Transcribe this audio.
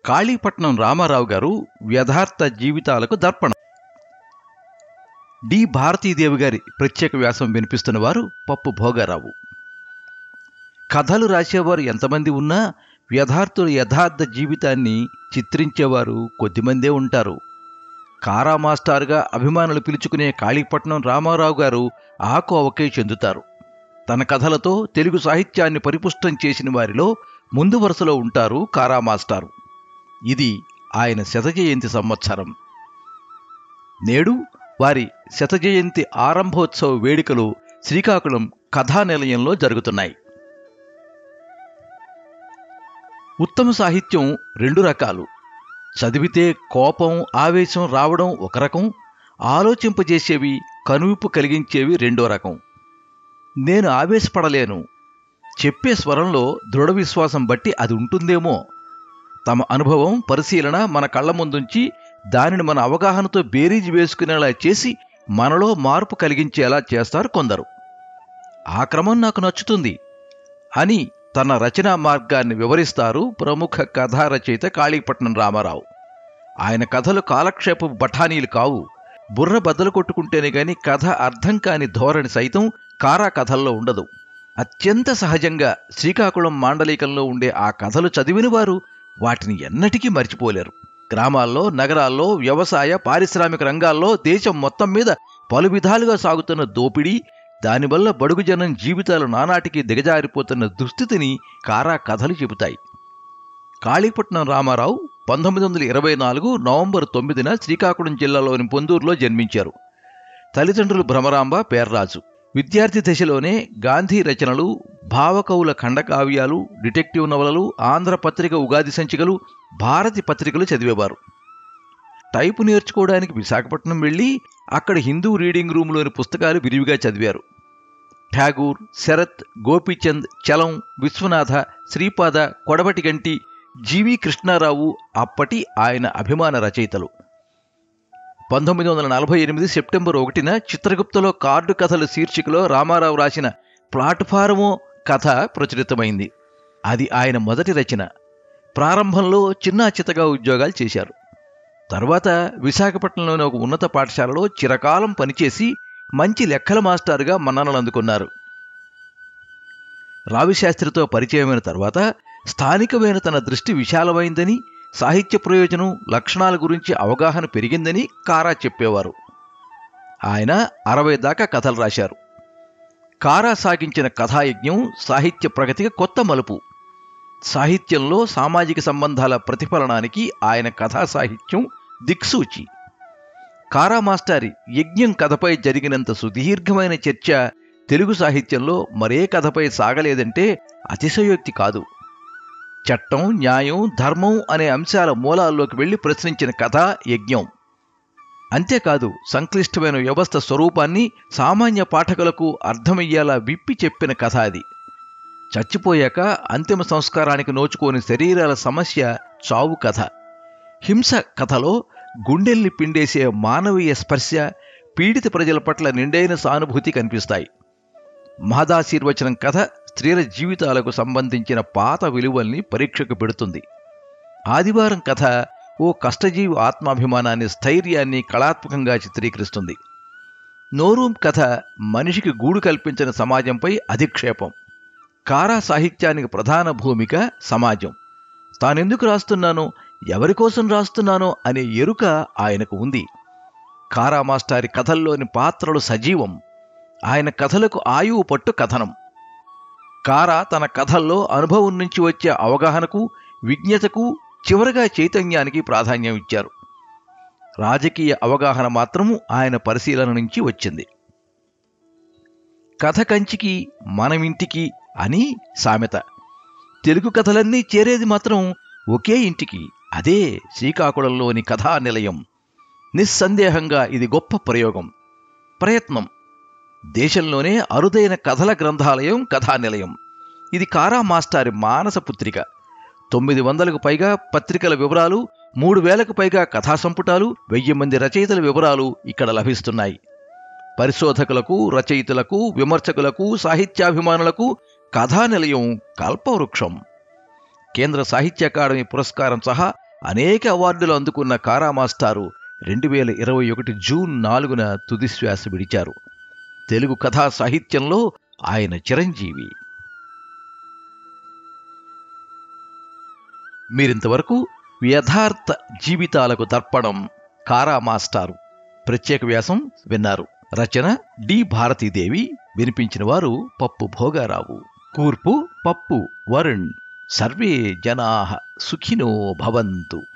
కాళీపట్నం రామారావు గారు యథార్థ జీవితాలకు దర్పణం డి భారతీదేవి గారి ప్రత్యేక వ్యాసం వినిపిస్తున్న వారు పప్పు భోగారావు కథలు రాసేవారు ఎంతమంది ఉన్నా యథార్థుల యథార్థ జీవితాన్ని చిత్రించేవారు కొద్దిమందే ఉంటారు కారా మాస్టారుగా అభిమానులు పిలుచుకునే కాళీపట్నం రామారావు గారు ఆ కోవకే చెందుతారు తన కథలతో తెలుగు సాహిత్యాన్ని పరిపుష్టం చేసిన వారిలో ముందు వరుసలో ఉంటారు కారా మాస్టారు ఇది ఆయన శత జయంతి సంవత్సరం నేడు వారి శత జయంతి ఆరంభోత్సవ వేడుకలు శ్రీకాకుళం కథానిలయంలో జరుగుతున్నాయి ఉత్తమ సాహిత్యం రెండు రకాలు చదివితే కోపం ఆవేశం రావడం ఒక రకం ఆలోచింపజేసేవి కనువిప్పు కలిగించేవి రెండో రకం నేను ఆవేశపడలేను చెప్పే స్వరంలో దృఢ విశ్వాసం బట్టి అది ఉంటుందేమో తమ అనుభవం పరిశీలన మన కళ్ళ ముందుంచి దానిని మన అవగాహనతో బేరీజు వేసుకునేలా చేసి మనలో మార్పు కలిగించేలా చేస్తారు కొందరు ఆ క్రమం నాకు నచ్చుతుంది అని తన రచనా మార్గాన్ని వివరిస్తారు ప్రముఖ కథా రచయిత కాళీపట్నం రామారావు ఆయన కథలు కాలక్షేప బఠానీలు కావు బుర్ర బద్దలు కొట్టుకుంటేనే గాని కథ అర్థం కాని ధోరణి సైతం కారా కథల్లో ఉండదు అత్యంత సహజంగా శ్రీకాకుళం మాండలికంలో ఉండే ఆ కథలు చదివిన వారు వాటిని ఎన్నటికీ మర్చిపోలేరు గ్రామాల్లో నగరాల్లో వ్యవసాయ పారిశ్రామిక రంగాల్లో దేశం మొత్తం మీద పలు విధాలుగా సాగుతున్న దోపిడీ దానివల్ల బడుగు జనం జీవితాలు నానాటికి దిగజారిపోతున్న దుస్థితిని కారా కథలు చెబుతాయి కాళీపట్నం రామారావు పంతొమ్మిది వందల ఇరవై నాలుగు నవంబర్ తొమ్మిదిన శ్రీకాకుళం జిల్లాలోని పొందూరులో జన్మించారు తల్లిదండ్రులు భ్రమరాంబ పేర్రాజు విద్యార్థి దశలోనే గాంధీ రచనలు భావకవుల ఖండకావ్యాలు డిటెక్టివ్ నవలలు ఆంధ్రపత్రిక ఉగాది సంచికలు భారతి పత్రికలు చదివేవారు టైపు నేర్చుకోవడానికి విశాఖపట్నం వెళ్ళి అక్కడ హిందూ రీడింగ్ రూమ్లోని పుస్తకాలు విరివిగా చదివారు ఠాగూర్ శరత్ గోపీచంద్ చలం విశ్వనాథ శ్రీపాద కొడవటి గంటి జీవి కృష్ణారావు అప్పటి ఆయన అభిమాన రచయితలు పంతొమ్మిది వందల నలభై ఎనిమిది సెప్టెంబర్ ఒకటిన చిత్రగుప్తలో కార్డు కథల శీర్షికలో రామారావు రాసిన ప్లాట్ఫారము కథ ప్రచురితమైంది అది ఆయన మొదటి రచన ప్రారంభంలో చిన్నా చితగా ఉద్యోగాలు చేశారు తర్వాత విశాఖపట్నంలోని ఒక ఉన్నత పాఠశాలలో చిరకాలం పనిచేసి మంచి లెక్కల మాస్టారుగా మన్ననలు అందుకున్నారు రావిశాస్త్రితో పరిచయమైన తర్వాత స్థానికమైన తన దృష్టి విశాలమైందని సాహిత్య ప్రయోజనం లక్షణాల గురించి అవగాహన పెరిగిందని కారా చెప్పేవారు ఆయన అరవై దాకా కథలు రాశారు కారా సాగించిన కథాయజ్ఞం సాహిత్య ప్రగతికి కొత్త మలుపు సాహిత్యంలో సామాజిక సంబంధాల ప్రతిఫలనానికి ఆయన కథా సాహిత్యం దిక్సూచి కారా మాస్టారి యజ్ఞం కథపై జరిగినంత సుదీర్ఘమైన చర్చ తెలుగు సాహిత్యంలో మరే కథపై సాగలేదంటే అతిశయోక్తి కాదు చట్టం న్యాయం ధర్మం అనే అంశాల మూలాల్లోకి వెళ్లి ప్రశ్నించిన కథ యజ్ఞం అంతేకాదు సంక్లిష్టమైన వ్యవస్థ స్వరూపాన్ని సామాన్య పాఠకులకు అర్థమయ్యేలా విప్పి చెప్పిన కథ అది చచ్చిపోయాక అంతిమ సంస్కారానికి నోచుకోని శరీరాల సమస్య చావు కథ హింస కథలో గుండెల్ని పిండేసే మానవీయ స్పర్శ పీడిత ప్రజల పట్ల నిండైన సానుభూతి కనిపిస్తాయి మహదాశీర్వచనం కథ స్త్రీల జీవితాలకు సంబంధించిన పాత విలువల్ని పరీక్షకు పెడుతుంది ఆదివారం కథ ఓ కష్టజీవి ఆత్మాభిమానాన్ని స్థైర్యాన్ని కళాత్మకంగా చిత్రీకరిస్తుంది నోరూం కథ మనిషికి గూడు కల్పించిన సమాజంపై అధిక్షేపం కారా సాహిత్యానికి ప్రధాన భూమిక సమాజం తానెందుకు రాస్తున్నానో ఎవరి కోసం రాస్తున్నానో అనే ఎరుక ఆయనకు ఉంది కారా మాస్టారి కథల్లోని పాత్రలు సజీవం ఆయన కథలకు ఆయువు పట్టు కథనం కారా తన కథల్లో అనుభవం నుంచి వచ్చే అవగాహనకు విజ్ఞతకు చివరగా చైతన్యానికి ప్రాధాన్యం ఇచ్చారు రాజకీయ అవగాహన మాత్రము ఆయన పరిశీలన నుంచి వచ్చింది కథ కంచికి మనమింటికి అని సామెత తెలుగు కథలన్నీ చేరేది మాత్రం ఒకే ఇంటికి అదే శ్రీకాకుళంలోని కథా నిలయం నిస్సందేహంగా ఇది గొప్ప ప్రయోగం ప్రయత్నం దేశంలోనే అరుదైన కథల గ్రంథాలయం కథానిలయం ఇది కారా మాస్టారి మానస పుత్రిక తొమ్మిది వందలకు పైగా పత్రికల వివరాలు మూడు వేలకు పైగా కథా సంపుటాలు వెయ్యి మంది రచయితల వివరాలు ఇక్కడ లభిస్తున్నాయి పరిశోధకులకు రచయితలకు విమర్శకులకు సాహిత్యాభిమానులకు కథానిలయం కల్పవృక్షం కేంద్ర సాహిత్య అకాడమీ పురస్కారం సహా అనేక అవార్డులు అందుకున్న కారా మాస్టారు రెండు వేల ఇరవై ఒకటి జూన్ నాలుగున తుదిశ్వాస విడిచారు తెలుగు కథా సాహిత్యంలో ఆయన చిరంజీవి మీరింతవరకు యథార్థ జీవితాలకు దర్పణం కారా మాస్టారు ప్రత్యేక వ్యాసం విన్నారు రచన డి భారతీదేవి వినిపించిన వారు పప్పు భోగారావు కూర్పు పప్పు వరుణ్ సర్వే జనా సుఖినో భవంతు